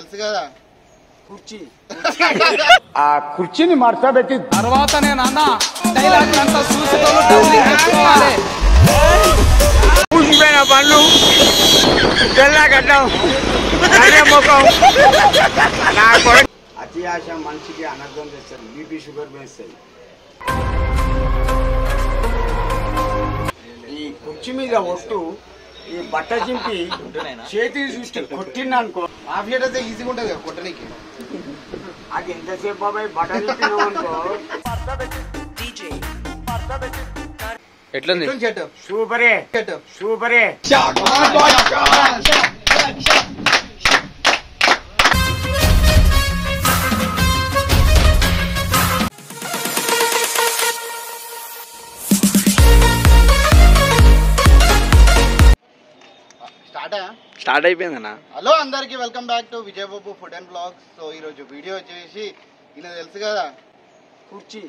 తెలుసు కదా కుర్చీ ఆ కుర్చీని మార్చబెట్టి తర్వాత నేను అన్న డైలాగ్ అంతా చూసేటోళ్ళు డబ్బులు తెచ్చుకోవాలి పూసిపోయిన పళ్ళు తెల్లగడ్డం అదే ముఖం నా కొడుకు అతి ఆశ మనిషికి అనర్థం చేస్తుంది బీపీ షుగర్ పెంచుతుంది ఈ కుర్చీ మీద ఒట్టు ఈ బట్ట చింపి చేతి చూసి కొట్టిందనుకో మాఫియా అయితే ఈజీగా ఉంటుంది కదా కొట్టనీకి అది ఎంతసేపు బాబాయ్ బట్ట చింపినావు అనుకో ఎట్లుంది చెట్టు సూపరే చెట్టు సూపరే స్టార్టా స్టార్ట్ అయిపోయిందన్న హలో అందరికి welcome back to Vijayababu food and blogs so ఈరోజు వీడియో వచ్చేసి ఈయన తెలుసు కదా కుర్చీ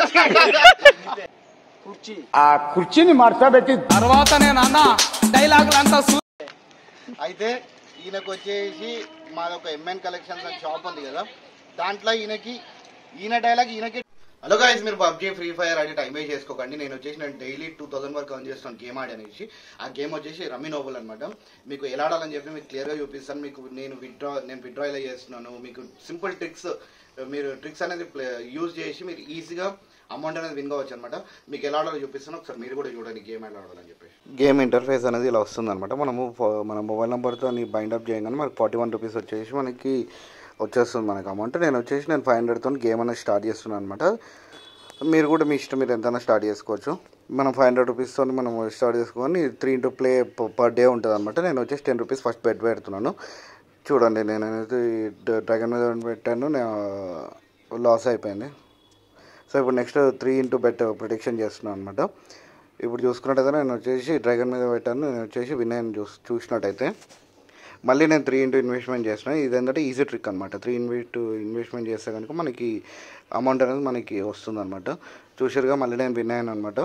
కుర్చీ ఆ కుర్చీని మార్చబెట్టి తర్వాత నేను అన్న డైలాగ్ అంతా చూ అయితే ఈయనకు వచ్చేసి మాది ఒక ఎంఎన్ కలెక్షన్స్ అని షాప్ ఉంది కదా దాంట్లో ఈయనకి ఈయన డైలాగ్ ఈయనకి హలో గాయస్ మీరు పబ్జీ ఫ్రీ ఫైర్ ఆడి టైం వేస్ట్ చేసుకోకండి నేను వచ్చేసి నేను డైలీ టూ థౌసండ్ వరకు అర్న్ చేస్తాను గేమ్ ఆడి అనేసి ఆ గేమ్ వచ్చేసి రమ్మీ నోబుల్ అనమాట మీకు ఎలా ఆడాలని చెప్పి మీకు క్లియర్గా చూపిస్తాను మీకు నేను విత్డ్రా నేను విత్డ్రా ఇలా చేస్తున్నాను మీకు సింపుల్ ట్రిక్స్ మీరు ట్రిక్స్ అనేది యూజ్ చేసి మీరు ఈజీగా అమౌంట్ అనేది విన్ కావచ్చు అనమాట మీకు ఎలా ఆడాలో చూపిస్తాను ఒకసారి మీరు కూడా చూడండి గేమ్ ఎలా ఆడాలని చెప్పేసి గేమ్ ఇంటర్ఫేస్ అనేది ఇలా వస్తుంది అనమాట మనము ఫో- మన మొబైల్ నెంబర్తో బైండ్ అప్ చేయగానే మనకి ఫార్టీ వన్ రూపీస్ వచ్చేసి మనకి వచ్చేస్తుంది మనకి అమౌంట్ నేను వచ్చేసి నేను ఫైవ్ హండ్రెడ్తో గేమ్ అనేది స్టార్ట్ చేస్తున్నాను అనమాట మీరు కూడా మీ ఇష్టం మీరు ఎంతైనా స్టార్ట్ చేసుకోవచ్చు మనం ఫైవ్ హండ్రెడ్ రూపీస్తో మనం స్టార్ట్ చేసుకొని three into play per day ఉంటుంది అనమాట నేను వచ్చేసి టెన్ రూపీస్ ఫస్ట్ బెడ్ పెడుతున్నాను చూడండి నేను అనేది డ్రాగన్ మీద పెట్టాను నేను లాస్ అయిపోయింది సో ఇప్పుడు next three into bet protection చేస్తున్నాను అనమాట ఇప్పుడు చూసుకున్నట్టయితే నేను వచ్చేసి డ్రాగన్ మీద పెట్టాను నేను వచ్చేసి వినయన్ చూస్ చూసినట్టయితే మళ్ళీ నేను త్రీ ఇంటూ ఇన్వెస్ట్మెంట్ చేసిన ఇది ఏంటంటే ఈజీ ట్రిక్ అనమాట త్రీ ఇన్వెస్ట్ ఇన్వెస్ట్మెంట్ చేస్తే కనుక మనకి అమౌంట్ అనేది మనకి వస్తుంది అనమాట చూసారుగా మళ్ళీ నేను విన్ అయ్యాను అనమాట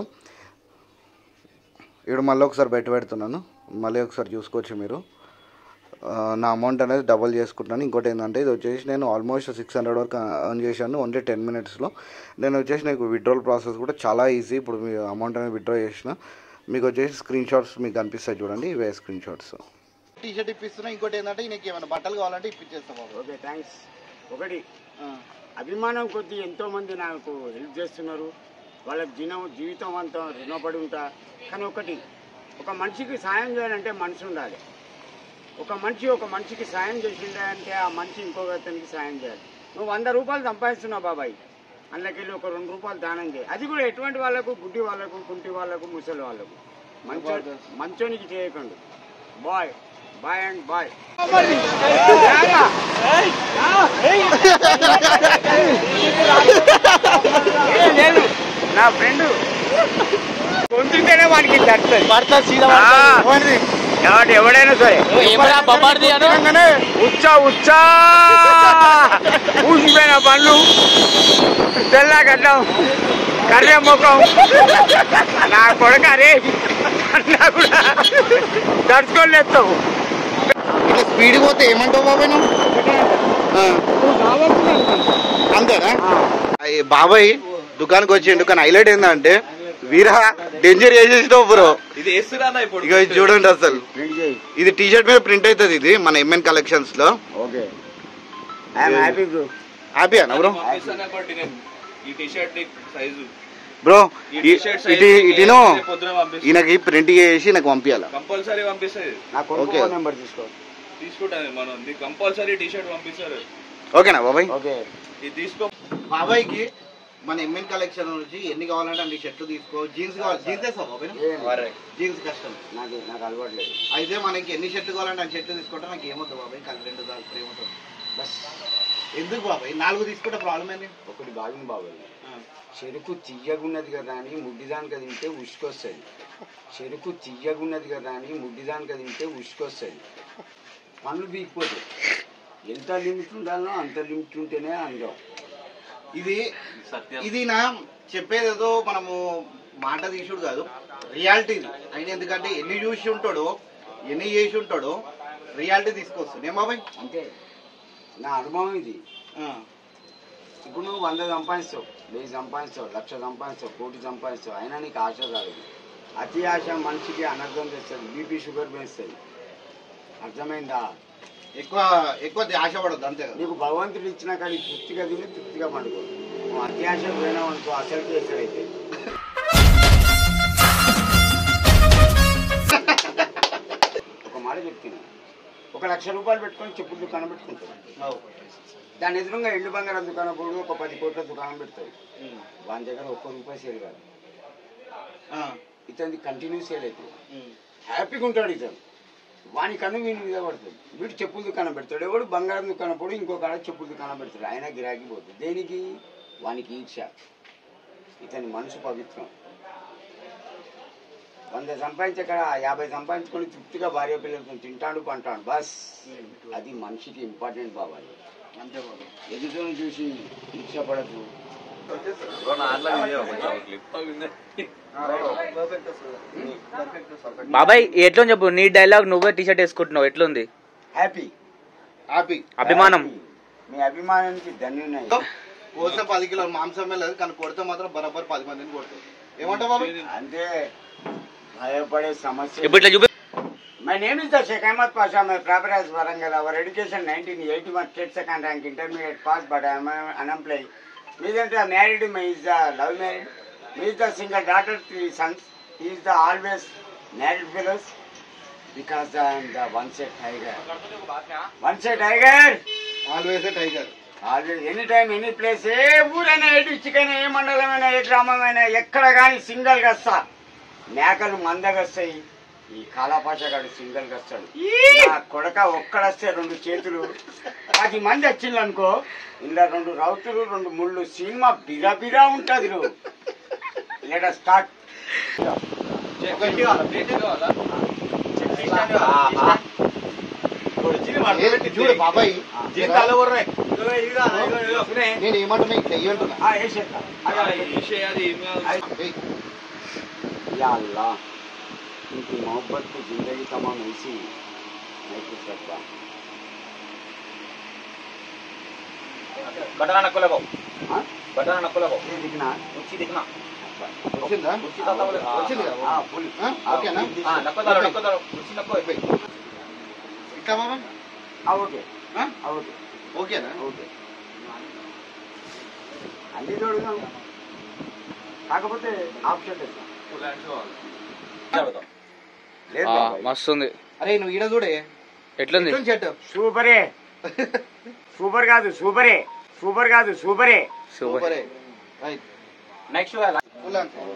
ఇప్పుడు మళ్ళీ ఒకసారి బెట్ పెడుతున్నాను మళ్ళీ ఒకసారి చూసుకోవచ్చు మీరు ఆ, నా అమౌంట్ అనేది డబుల్ చేసుకుంటున్నాను ఇంకోటి ఏంటంటే ఇది వచ్చేసి నేను ఆల్మోస్ట్ సిక్స్ హండ్రెడ్ వరకు అర్న్ చేశాను ఓన్లీ టెన్ మినిట్స్లో నేను వచ్చేసి నాకు విత్డ్రాల్ ప్రాసెస్ కూడా చాలా ఈజీ ఇప్పుడు మీ అమౌంట్ అనేది విత్డ్రా చేసిన మీకు వచ్చేసి స్క్రీన్ షాట్స్ మీకు కనిపిస్తాయి చూడండి ఇవే స్క్రీన్ షాట్స్ టీ షర్ట్ ఇప్పిస్తున్నా ఇంకోటి ఏంటంటే ఈయనకి ఏమైనా బట్టలు కావాలంటే ఇప్పించేస్తాం బాబు ఓకే థ్యాంక్స్ ఒకటి అభిమానం కొద్దీ ఎంతో మంది నాకు హెల్ప్ చేస్తున్నారు వాళ్ళ దినం జీవితం అంతా రుణపడి ఉంటా కానీ ఒకటి ఒక మనిషికి సాయం చేయాలంటే మనిషి ఉండాలి ఒక మనిషి ఒక మనిషికి సాయం చేసిండే అంటే ఆ మనిషి ఇంకొక అతనికి సాయం చేయాలి నువ్వు వంద రూపాయలు సంపాదిస్తున్నావు బాబాయ్ అందులోకెళ్ళి ఒక రెండు రూపాయలు దానం చేయి అది కూడా ఎటువంటి వాళ్ళకు గుడ్డి వాళ్ళకు కుంటి వాళ్ళకు ముసలి వాళ్ళకు మంచో మంచోనికి చేయకండి బాయ్ బాయ్ అండ్ బాయ్ నేను నా ఫ్రెండ్ కొంటుంటేనే వానికి తడుతుంది కాబట్టి ఎవడైనా సరే అనగానే ఉచ్చా ఉచ్చా ఊసిపోయిన పళ్ళు తెల్లగడ్డం కర్రె ముఖం నా కొడుకు అరే అన్నా కూడా తడుచుకోలేస్తావు ఇట్లా స్పీడ్ పోతే ఏమంటావు బాబాయ్ నువ్వు ఆ. అంతేనా అయ్యి బాబాయ్ దుకాణానికి వచ్చిండు కానీ హైలైట్ ఏంటంటే వీరా డేంజర్ చేసేసినావు బ్రో ఇది వేస్తున్నా ఇప్పుడు ఇక ఇది చూడండి అసలు ఇది టీ షర్ట్ మీద ప్రింట్ అవుతుంది ఇది మన ఎంఎన్ కలెక్షన్స్ లో okay I'm happy bro happy అన్న బ్రో ఈ టీ షర్ట్ సైజు బ్రో ఈ టీ-షర్ట్ size ఇటు ఇటును పొద్దున పంపిస్తా ఈయనకి ప్రింట్ చేసి నాకు పంపించాల కంపల్సరీ పంపిస్తుంది నా కొడుకు Okay. ఫోన్ నెంబర్ తీసుకో తీసుకుంటాను మనం కంపల్సరీ టీ షర్ట్ పంపిస్తారు ఓకేనా బాబాయ్ ఓకే ఇది తీసుకో బాబాయ్కి మన ఎంఎన్ కలెక్షన్ నుంచి ఎన్ని కావాలంటే అన్ని షర్ట్లు తీసుకో జీన్స్ కావాలి జీన్స్ వేస్తావా బాబాయ్ జీన్స్ కష్టం నాకు నాకు అలవాట్లేదు అయితే మనకి ఎన్ని షర్ట్లు కావాలంటే అన్ని షర్ట్లు తీసుకుంటే నాకు ఏమవుతుంది బాబాయ్ కలిసి రెండు దాకా ఏమవుతుంది బస్ ఎందుకు బాబాయ్ నాలుగు తీసుకుంటే ప్రాబ్లం ఏంది ఒకటి బాగుంది బాబాయ్ చెరుకు తీయగున్నది కదా అని ముడ్డిదానికి తింటే ఉసుకొస్తుంది చెరుకు తీయగున్నది కదా అని ముడ్డిదానికి తింటే ఉసుకొస్తుంది పనులు బీగిపోతాయి ఎంత లిమిట్ ఉండాలో అంత లిమిట్ ఉంటేనే అందం ఇది సత్యం ఇది నా చెప్పేదేదో మనము మాట తీసుడు కాదు రియాలిటీ ఇది ఆయన ఎందుకంటే ఎన్ని చూసి ఉంటాడో ఎన్ని చేసి ఉంటాడో రియాలిటీ తీసుకొస్తుంది ఏం బాబాయ్ అంతే నా అనుభవం ఇది ఆ, ఇప్పుడు నువ్వు వంద సంపాదిస్తావు వెయ్యి సంపాదిస్తావు లక్ష సంపాదిస్తావు కోటి సంపాదిస్తావు అయినా నీకు ఆశ రాదు అతి ఆశ మనిషికి అనర్థం తెస్తుంది బీపీ షుగర్ పెంచుతుంది అర్థమైందా ఎక్కువ ఎక్కువ ఆశ పడద్దు అంతే కదా నీకు భగవంతుడు ఇచ్చిన కానీ తృప్తిగా తిని తృప్తిగా పండుకో నువ్వు అతి ఆశ పోయినావు అనుకో అసలుకి ఎసరైతే ఒక మాట చెప్తున్నా ఒక లక్ష రూపాయలు పెట్టుకొని చెప్పులు దుకాణం పెట్టుకుంటావు అవు. దాని ఎదురుగా ఎండు బంగారం దుకాణం పోడు ఒక పది కోట్ల దుకాణం పెడతాడు ఉమ్. వాని దగ్గర ఒక్క రూపాయి సేల్ కాదు ఆ, ఇతని కంటిన్యూ సేల్ అవుతుంది ఉమ్. హ్యాపీగా ఉంటాడు ఇతను వాని కన్ను వీని మీద పడుతుంది వీడు చెప్పులు దుకాణం పెడతాడు ఎవడు బంగారం దుకాణం పోడు ఇంకో కాడ చెప్పులు దుకాణం పెడతాడు ఆయన గిరాకీ పోతుంది దేనికి వానికి ఈక్ష ఇతని మనసు పవిత్రం వంద సంపాదించే కాడ యాభై సంపాదించుకొని తృప్తిగా భార్య పిల్లలతో తింటాడు పంటాడు బస్ అది మనిషికి ఇంపార్టెంట్ బాబాయ్ అంతే బాబు ఎదుటను చూసి ఈక్ష పడదు బాబాయ్ ఎట్లా చెప్పు నీ డైలాగ్ నువ్వే టీ షర్ట్ వేసుకుంటున్నావు ఎట్లుంది హ్యాపీ హ్యాపీ అభిమానం మీ అభిమానానికి ధన్యున్నాయి కోస్తే పది కిలోల మాంసమే లేదు కానీ కొడితే మాత్రం బరాబర్ పది మందిని కొడుతుంది ఏమంటావు బాబు అంతే భయపడే సమస్య ఇప్పుడు ఇట్లా చూపి My name is the Sheikh Ahmad Pasha. My proper as Warangal. Our education 1981 state second rank intermediate pass, but I am uh, unemployed. Me is the married. Me is the love married. Me is the single daughter, three sons. He is the always married fellows because I am the one set tiger. One set tiger. Always tiger always any time any place ఏ ఊరైనా ఏ district అయినా ఏ మండలమైనా ఏ గ్రామమైనా ఎక్కడ కానీ single గా వస్తా మేకలు మందగా వస్తాయి ఈ కాలాపాషగాడు సింగల్ గా వస్తాడు నా కొడక ఒక్కడొస్తే రెండు చేతులు పది మంది వచ్చిండ్రు అనుకో ఇలా రెండు రౌతులు రెండు ముళ్ళు సినిమా బిరా బిరా ఉంటది లెట్ స్టార్ట్ చూడు బాబాయ్ నేను ఏమంటున్నా ఇట్లా ఏమంటున్నా ఏయ్, या अल्लाह उनकी मोहब्बत को जिंदगी तमाम ऐसी मैं कुछ सकता బటన్ నక్కలకు हाँ బటన్ నక్కలకు ये दिखना కుర్చీ దిగినా వచ్చిందా వచ్చింది కదా हाँ फुल ఆ, ఓకేనా నక్కదారు నక్కదారు కుర్చీ నక్కో ఇట్లా బాబాయ్ हाँ ओके ఆ? हाँ ओके ఓకేనా ఓకే అన్ని చూడదాం కాకపోతే ఆప్షన్ లేదు లేదు బాబాయ్. మస్తు ఉంది అరే నువ్వు ఈడ చూడే ఎట్లుంది చెట్టు సూపరే సూపర్ కాదు సూపరే సూపర్ కాదు సూపరే సూపర్ సూపరే రైట్ నెక్స్ట్ ఫుల్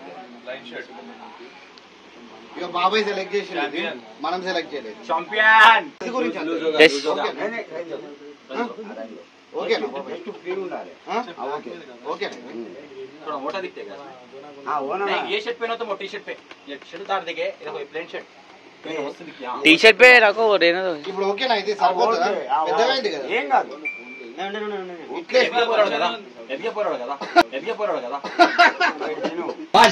ఇక బాబాయ్ సెలెక్ట్ చేసి మనం సెలెక్ట్ చేయలేదు చాంపియన్ ఇది గురించి అంతే. Yes. ఓకేనా? ఓకేనా బాబాయ్ జస్ట్ ఫ్రీ ఉండాలి ఆ? ఆ, ఓకే ఓకేనా थोड़ा मोटा दिखते हैं ఆ, ఓనా नहीं ये शर्ट पहनो तो वो टी शर्ट पे ये शर्ट उतार देंगे ये देखो ये प्लेन शर्ट టీ షర్ట్ పే రాకో రేనదో ఇప్పుడు ఓకేనా అయితే ఆ, సరిపోతుందా ఓకే. ఆ, పెద్దమైంది కదా ఏం కాదు ఇట్లే ఎదిగే పోరాడు కదా ఎదిగే పోరాడు కదా ఎదిగే పోరాడు కదా తిను.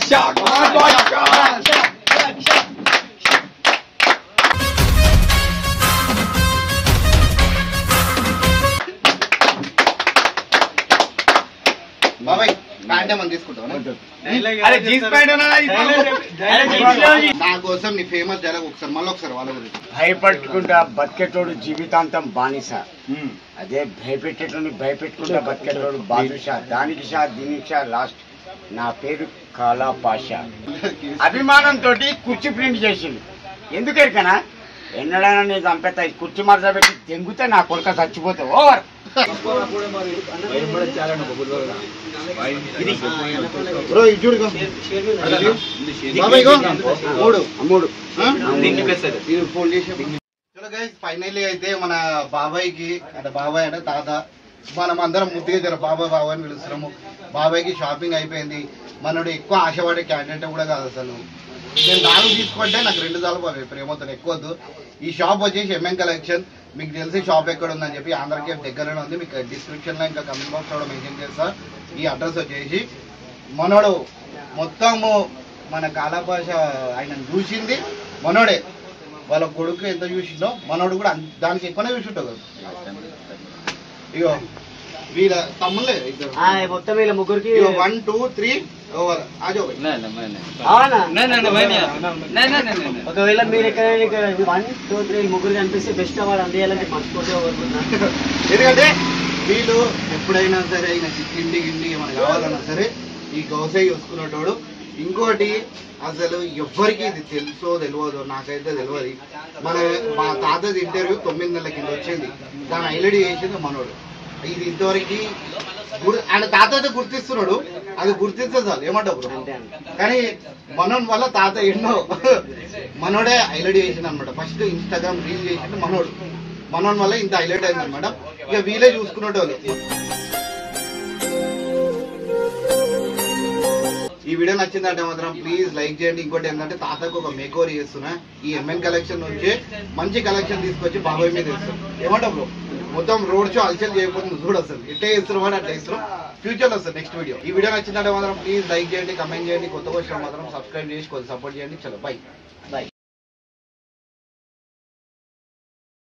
బాబాయ్ ప్యాంట్ ఏమని తీసుకుంటావు అరే జీన్స్ ప్యాంట్ నా కోసం నీ ఫేమస్ డైలాగ్ ఒకసారి మళ్ళీ ఒకసారి వాళ్ళ గురించి భయపట్టుకుంటా బతికేటోడు జీవితాంతం బానిస అదే భయపెట్టేటోని భయపెట్టుకుంటా బతికేటోడు బాదుషా దానికి షా దీనికి షా లాస్ట్ నా పేరు కాలా పాషా అభిమానంతో కుర్చీ ప్రింట్ చేసింది ఎందుకు ఎరికనా ఎన్నడైనా నీకు చంపేస్తా ఈ కుర్చీ మరద పెట్టి తెంగితే నా కొడుక చచ్చిపోతే ఓవర్ బ్రో ఇది చూడు ఇగో. బాబాయ్ ఇగో. మూడు మూడు ఆ? ఇది ఫోల్డ్ చేసి చలో గైస్ ఫైనల్లీ అయితే మన బాబాయ్కి అంటే బాబాయ్ అంటే తాత మనం అందరం ముద్దుగా జర బాబాయ్ బాబాయ్ అని పిలుస్తున్నాము బాబాయ్కి షాపింగ్ అయిపోయింది మనోడు ఎక్కువ ఆశపడే క్యాండిడేట్ కూడా కాదు అసలు నేను నాలుగు తీసుకుంటే నాకు రెండు సార్లు బాబాయ్ ప్రేమతో ఎక్కువ వద్దు ఈ షాప్ వచ్చేసి ఎంఎం కలెక్షన్ మీకు తెలిసి షాప్ ఎక్కడ ఉందని చెప్పి ఆంధ్రకే దగ్గరనే ఉంది మీకు డిస్క్రిప్షన్ లో ఇంకా కమెంట్ బాక్స్ కూడా మెన్షన్ చేస్తా ఈ అడ్రస్ వచ్చేసి మనోడు మొత్తము మన కాలాభాష ఆయన చూసింది మనోడే వాళ్ళ కొడుకు ఎంత చూసిందో మనోడు కూడా అన్- దానికి ఎక్కువనే చూసింటావు కదా ఇగో వీళ్ళ తమ్ముళ్ళే ఇద్దరు మొత్తం వీళ్ళ ముగ్గురికి ఇగో వన్ టూ త్రీ ఓవర్ ఆజో భయ్. అవునా नहीं नहीं नहीं नहीं नहीं नहीं ఒకవేళ మీరు ఎక్కడ వన్ టూ త్రీ ముగ్గురు కనిపిస్తే బెస్ట్ అవార్డు అందియాలంటే మనస్ఫూర్తిగా కోరుకుంటున్నా ఎందుకంటే వీళ్ళు ఎప్పుడైనా సరే ఈయనకి తిండి గిండి ఏమైనా కావాలన్నా సరే ఈ గౌసై చూసుకునేటోడు ఇంకోటి అసలు ఎవ్వరికి ఇది తెలుసో తెలియదు నాకైతే తెలియదు మన మా తాతది ఇంటర్వ్యూ తొమ్మిది నెలల కింద వచ్చింది దాని హైలైట్ చేసింది మనోడు ఇది ఇంతవరకు గుర్ ఆయన తాత అయితే గుర్తిస్తున్నాడు అది గుర్తిస్తే చాలు ఏమంటావు బ్రో అంతే అంతే కానీ మనోన్ వల్ల తాత ఎన్నో మనోడే హైలైట్ చేసింది అనమాట ఫస్ట్ ఇన్స్టాగ్రామ్ రీల్ చేసింది మనోడు మనోన్ వల్ల ఇంత హైలైట్ అయింది అనమాట ఇక వీలే చూసుకునేటోళ్ళు ఈ వీడియో నచ్చిందంటే మాత్రం ప్లీజ్ లైక్ చేయండి ఇంకోటి ఏంటంటే తాతకు ఒక మేకోవర్ చేస్తున్నా ఈ ఎంఎన్ కలెక్షన్ నుంచి మంచి కలెక్షన్ తీసుకొచ్చి బాబాయ్ మీద ఇస్తాం ఏమంటావు బ్రో మొత్తం రోడ్ షో అల్చల్ చేయకపోతే నువ్వు చూడు అసలు ఇట్టే ఇస్తున్నాం అని అట్లా ఇస్తున్నాం ఫ్యూచర్ లో వస్తుంది నెక్స్ట్ వీడియో ఈ వీడియో నచ్చిందంటే మాత్రం ప్లీజ్ లైక్ చేయండి కమెంట్ చేయండి కొత్త వచ్చిన మాత్రం సబ్స్క్రైబ్ చేసి కొంచెం సపోర్ట్ చేయండి చలో బై